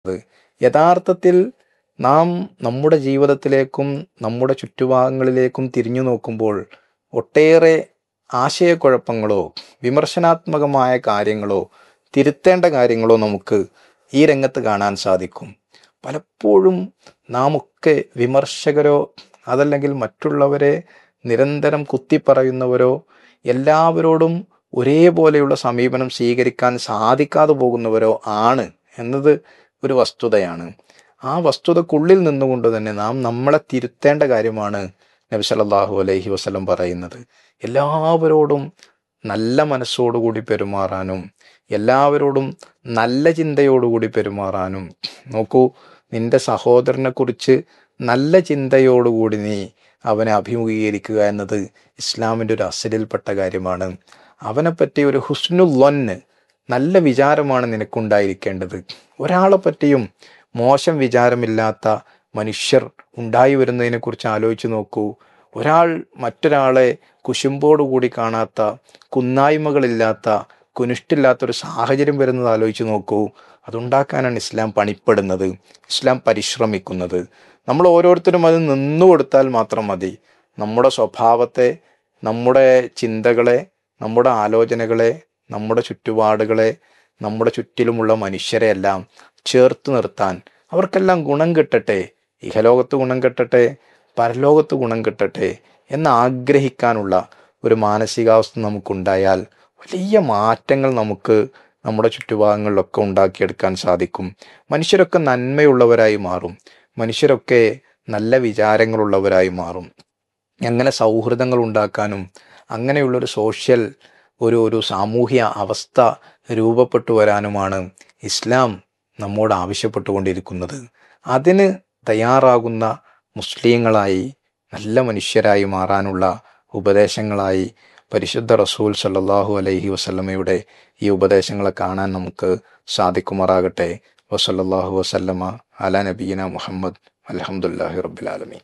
യഥാർത്ഥത്തിൽ നാം നമ്മുടെ ജീവിതത്തിലേക്കും നമ്മുടെ ചുറ്റുഭാഗങ്ങളിലേക്കും തിരിഞ്ഞു നോക്കുമ്പോൾ ഒട്ടേറെ ആശയക്കുഴപ്പങ്ങളോ വിമർശനാത്മകമായ കാര്യങ്ങളോ തിരുത്തേണ്ട കാര്യങ്ങളോ നമുക്ക് ഈ രംഗത്ത് കാണാൻ സാധിക്കും പലപ്പോഴും നാം ഒക്കെ വിമർശകരോ അതല്ലെങ്കിൽ മറ്റുള്ളവരെ നിരന്തരം കുത്തിപ്പറയുന്നവരോ എല്ലാവരോടും ഒരേപോലെയുള്ള സമീപനം സ്വീകരിക്കാൻ സാധിക്കാതെ പോകുന്നവരോ ആണ് എന്നത് ഒരു വസ്തുതയാണ് ആ വസ്തുതക്കുള്ളിൽ നിന്നുകൊണ്ട് തന്നെ നാം നമ്മളെ തിരുത്തേണ്ട കാര്യമാണ് നബി സല്ലല്ലാഹു അലൈഹി വസല്ലം പറയുന്നത് എല്ലാവരോടും നല്ല മനസ്സോടുകൂടി പെരുമാറാനും എല്ലാവരോടും നല്ല ചിന്തയോടുകൂടി പെരുമാറാനും നോക്കൂ നിന്റെ സഹോദരനെ കുറിച്ച് നല്ല ചിന്തയോടുകൂടി നീ അവനെ അഭിമുഖീകരിക്കുക എന്നത് ഇസ്ലാമിൻ്റെ ഒരു അസലിൽപ്പെട്ട കാര്യമാണ് അവനെപ്പറ്റി ഒരു ഹുസ്നുല്ലൊന്ന് നല്ല വിചാരമാണ് നിനക്കുണ്ടായിരിക്കേണ്ടത് ഒരാളെ പറ്റിയും മോശം വിചാരമില്ലാത്ത മനുഷ്യർ ഉണ്ടായി വരുന്നതിനെക്കുറിച്ച് ആലോചിച്ച് നോക്കൂ ഒരാൾ മറ്റൊരാളെ കുശുമ്പോടുകൂടി കാണാത്ത കുന്നായ്മകളില്ലാത്ത കുനിഷ്ടില്ലാത്തൊരു സാഹചര്യം വരുന്നത് ആലോചിച്ച് നോക്കൂ അതുണ്ടാക്കാനാണ് ഇസ്ലാം പണിപ്പെടുന്നത് ഇസ്ലാം പരിശ്രമിക്കുന്നത് നമ്മൾ ഓരോരുത്തരും അത് നിന്നു കൊടുത്താൽ മാത്രം മതി നമ്മുടെ സ്വഭാവത്തെ നമ്മുടെ ചിന്തകളെ നമ്മുടെ ആലോചനകളെ നമ്മുടെ ചുറ്റുപാടുകളെ നമ്മുടെ ചുറ്റിലുമുള്ള മനുഷ്യരെ എല്ലാം ചേർത്ത് നിർത്താൻ അവർക്കെല്ലാം ഗുണം കിട്ടട്ടെ ഇഹലോകത്ത് ഗുണം കിട്ടട്ടെ പരലോകത്ത് ഗുണം കിട്ടട്ടെ എന്ന് ആഗ്രഹിക്കാനുള്ള ഒരു മാനസികാവസ്ഥ നമുക്കുണ്ടായാൽ വലിയ മാറ്റങ്ങൾ നമുക്ക് നമ്മുടെ ചുറ്റുഭാഗങ്ങളിലൊക്കെ ഉണ്ടാക്കിയെടുക്കാൻ സാധിക്കും മനുഷ്യരൊക്കെ നന്മയുള്ളവരായി മാറും മനുഷ്യരൊക്കെ നല്ല വിചാരങ്ങളുള്ളവരായി മാറും അങ്ങനെ സൗഹൃദങ്ങൾ ഉണ്ടാക്കാനും അങ്ങനെയുള്ളൊരു സോഷ്യൽ ഒരു ഒരു സാമൂഹ്യ അവസ്ഥ രൂപപ്പെട്ടു വരാനുമാണ് ഇസ്ലാം നമ്മോട് ആവശ്യപ്പെട്ടുകൊണ്ടിരിക്കുന്നത് അതിന് തയ്യാറാകുന്ന മുസ്ലിങ്ങളായി നല്ല മനുഷ്യരായി മാറാനുള്ള ഉപദേശങ്ങളായി പരിശുദ്ധ റസൂൽ സല്ലല്ലാഹു അലൈഹി വസല്ലമയുടെ ഈ ഉപദേശങ്ങളെ കാണാൻ നമുക്ക് സാധിക്കുമാറാകട്ടെ വസല്ലല്ലാഹു വസല്ലമ അല നബീന മുഹമ്മദ് അലഹമുല്ലാഹി റബ്ബിലാലമീൻ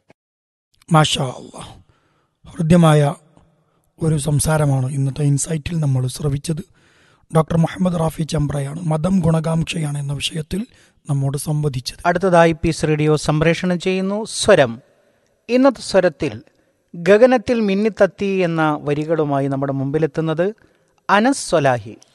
മാഷാ അള്ളാഹ് ഹൃദ്യമായ ഒരു സംസാരമാണ് ഇന്നത്തെ ഇൻസൈറ്റിൽ നമ്മൾ ശ്രവിച്ചത് ഡോക്ടർ മുഹമ്മദ് റാഫി ചമ്പ്രയാണ് മതം ഗുണകാംക്ഷയാണ് എന്ന വിഷയത്തിൽ നമ്മോട് സംവദിച്ചത് അടുത്തതായി പീസ് റേഡിയോ സംപ്രേഷണം ചെയ്യുന്നു സ്വരം ഇന്നത്തെ സ്വരത്തിൽ ഗഗനത്തിൽ മിന്നിത്തത്തി എന്ന വരികളുമായി നമ്മുടെ മുമ്പിലെത്തുന്നത് അനസ് സൊലാഹി